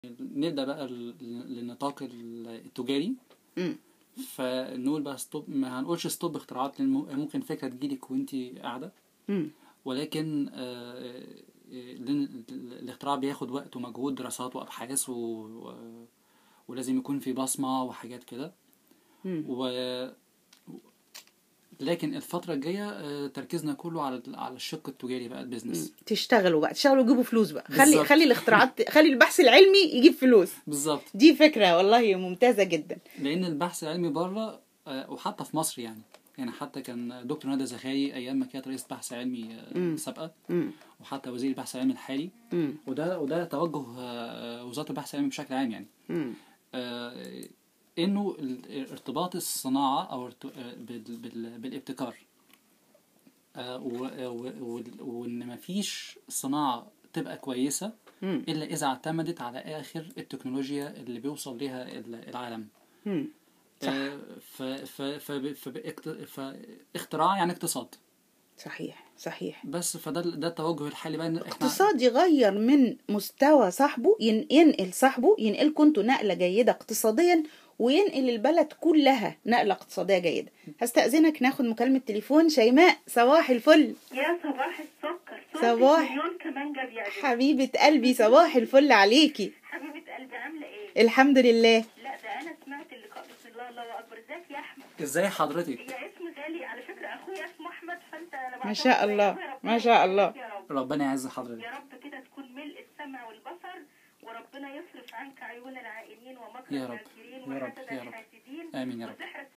نبدأ بقى ال- للنطاق ال- التجاري مم. فنقول بقى ستوب ما هنقولش ستوب اختراعات لان مم- ممكن فكرة تجيلك وانت قاعدة مم. ولكن آه، آه، لأن الاختراع بياخد وقت ومجهود دراسات وأبحاث و... و- ولازم يكون في بصمة وحاجات كده مم. و... لكن الفترة الجاية آه، تركيزنا كله على على الشق التجاري بقى البيزنس تشتغلوا بقى تشتغلوا وتجيبوا فلوس بقى خلي بالظبط. خلي الاختراعات خلي البحث العلمي يجيب فلوس بالظبط دي فكرة والله ممتازة جدا لان البحث العلمي بره آه، وحتى في مصر يعني يعني حتى كان دكتور ندى زكريا ايام ما كانت رئيسة بحث علمي آه، مم. سابقه مم. وحتى وزير البحث العلمي الحالي مم. وده وده توجه آه، وزاره البحث العلمي بشكل عام يعني مم. آه، انه ال- ارتباط الصناعه او ارت- آه، بال- بال- بالابتكار آه، و- و- وال- وان مفيش صناعه تبقى كويسه مم. الا اذا اعتمدت على اخر التكنولوجيا اللي بيوصل ليها ال- العالم مم. صح. آه، ف ف ف ف فاختراع يعني اقتصاد صحيح صحيح بس فده ده التوجه الحالي بقى إن احنا اقتصاد يغير من مستوى صاحبه ين- ينقل صاحبه ينقلكم انتوا نقلة جيدة اقتصاديا وينقل البلد كلها نقلة اقتصادية جيدة هستأذنك ناخد مكالمة تليفون شيماء صباح الفل يا صباح السكر صوتك صباح. مليون كمانجة بيعجبني حبيبة قلبي صباح الفل عليكي حبيبة قلبي عاملة ايه؟ الحمد لله لا ده أنا سمعت اللقاء بسم الله الله أكبر ازيك يا أحمد؟ ازاي حضرتك يا اسم غالي على فكرة أخويا اسمه أحمد فأنت أنا ما بعتبر شاء زي الله، أخويا، ربنا ما شاء الله. يخليك يا رب ربنا يعز حضرتك يا رب كده تكون ملء السمع والبصر وربنا يصرف عنك عيون العائلين ومكر يا رب، الماكرين يا رب، وحسد يا رب. الحاسدين آمين يا رب. وسحر